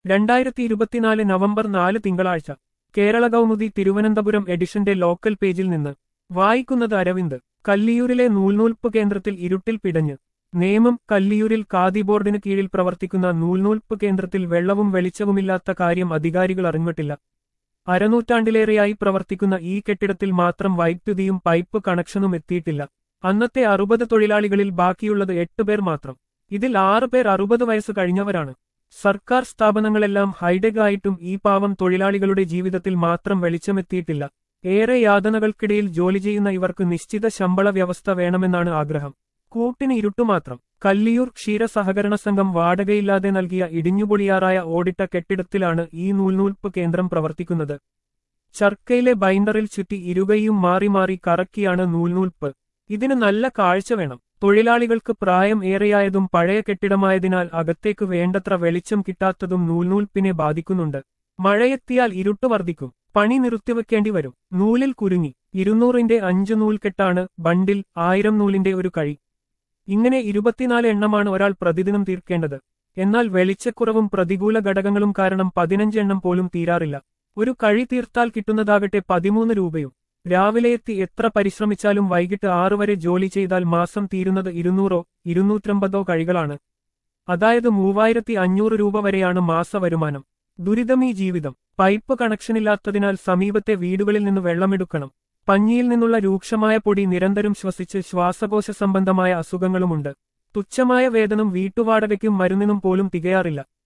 രണ്ടായിരത്തി ഇരുപത്തിനാല് നവംബർ നാല് തിങ്കളാഴ്ച കേരള കൗമുദി തിരുവനന്തപുരം എഡിഷന്റെ ലോക്കൽ പേജിൽ നിന്ന് വായിക്കുന്നത് അരവിന്ദ് കല്ലിയൂരിലെ നൂൽനൂൽപ്പ് കേന്ദ്രത്തിൽ ഇരുട്ടിൽ പിടഞ്ഞ് നേമം കല്ലിയൂരിൽ ഖാദി ബോർഡിന് കീഴിൽ പ്രവർത്തിക്കുന്ന നൂൽനൂൽപ്പ് കേന്ദ്രത്തിൽ വെള്ളവും വെളിച്ചവുമില്ലാത്ത കാര്യം അധികാരികൾ അറിഞ്ഞിട്ടില്ല അരനൂറ്റാണ്ടിലേറെയായി പ്രവർത്തിക്കുന്ന ഈ കെട്ടിടത്തിൽ മാത്രം വൈദ്യുതിയും പൈപ്പ് കണക്ഷനും എത്തിയിട്ടില്ല അന്നത്തെ അറുപത് തൊഴിലാളികളിൽ ബാക്കിയുള്ളത് എട്ടുപേർ മാത്രം ഇതിൽ ആറുപേർ അറുപത് വയസ്സ് കഴിഞ്ഞവരാണ് സർക്കാർ സ്ഥാപനങ്ങളെല്ലാം ഹൈടെക് ആയിട്ടും ഈ പാവം തൊഴിലാളികളുടെ ജീവിതത്തിൽ മാത്രം വെളിച്ചമെത്തിയിട്ടില്ല ഏറെ യാതനകൾക്കിടയിൽ ജോലി ചെയ്യുന്ന ഇവർക്ക് നിശ്ചിത ശമ്പള വ്യവസ്ഥ വേണമെന്നാണ് ആഗ്രഹം കൂട്ടിന് ഇരുട്ടുമാത്രം കല്ലിയൂർ ക്ഷീര സഹകരണ സംഘം വാടകയില്ലാതെ നൽകിയ ഇടിഞ്ഞുപൊളിയാറായ ഓടിട്ട കെട്ടിടത്തിലാണ് ഈ നൂൽനൂൽപ്പ് കേന്ദ്രം പ്രവർത്തിക്കുന്നത് ചർക്കയിലെ ബൈൻഡറിൽ ചുറ്റി ഇരുകയും മാറി മാറി കറക്കിയാണ് നൂൽനൂൽപ്പ് ഇതിന് നല്ല കാഴ്ച വേണം തൊഴിലാളികൾക്ക് പ്രായം ഏറെയായതും പഴയ കെട്ടിടമായതിനാൽ അകത്തേക്ക് വേണ്ടത്ര വെളിച്ചം കിട്ടാത്തതും നൂൽനൂൽപ്പിനെ ബാധിക്കുന്നുണ്ട് മഴയെത്തിയാൽ ഇരുട്ട് വർദ്ധിക്കും പണി നിർത്തിവെക്കേണ്ടി വരും നൂലിൽ കുരുങ്ങി ഇരുന്നൂറിന്റെ അഞ്ചു നൂൽക്കെട്ടാണ് ബണ്ടിൽ ആയിരം നൂലിന്റെ ഒരു കഴി ഇങ്ങനെ ഇരുപത്തിനാല് എണ്ണമാണ് ഒരാൾ പ്രതിദിനം തീർക്കേണ്ടത് എന്നാൽ വെളിച്ചക്കുറവും പ്രതികൂല ഘടകങ്ങളും കാരണം പതിനഞ്ച് എണ്ണം പോലും തീരാറില്ല ഒരു കഴി തീർത്താൽ കിട്ടുന്നതാകട്ടെ പതിമൂന്ന് രൂപയും രാവിലെ എത്തി എത്ര പരിശ്രമിച്ചാലും വൈകിട്ട് ആറു വരെ ജോലി ചെയ്താൽ മാസം തീരുന്നത് ഇരുന്നൂറോ ഇരുന്നൂറ്റമ്പതോ കഴികളാണ് അതായത് മൂവായിരത്തി അഞ്ഞൂറ് രൂപ വരെയാണ് മാസ വരുമാനം ദുരിതമീ ജീവിതം പൈപ്പ് കണക്ഷനില്ലാത്തതിനാൽ സമീപത്തെ വീടുകളിൽ നിന്ന് വെള്ളമെടുക്കണം പഞ്ഞിയിൽ നിന്നുള്ള രൂക്ഷമായ പൊടി നിരന്തരം ശ്വസിച്ച് ശ്വാസകോശ സംബന്ധമായ അസുഖങ്ങളുമുണ്ട് തുച്ഛമായ വേതനം വീട്ടുവാടകയ്ക്കും മരുന്നിനും പോലും തികയാറില്ല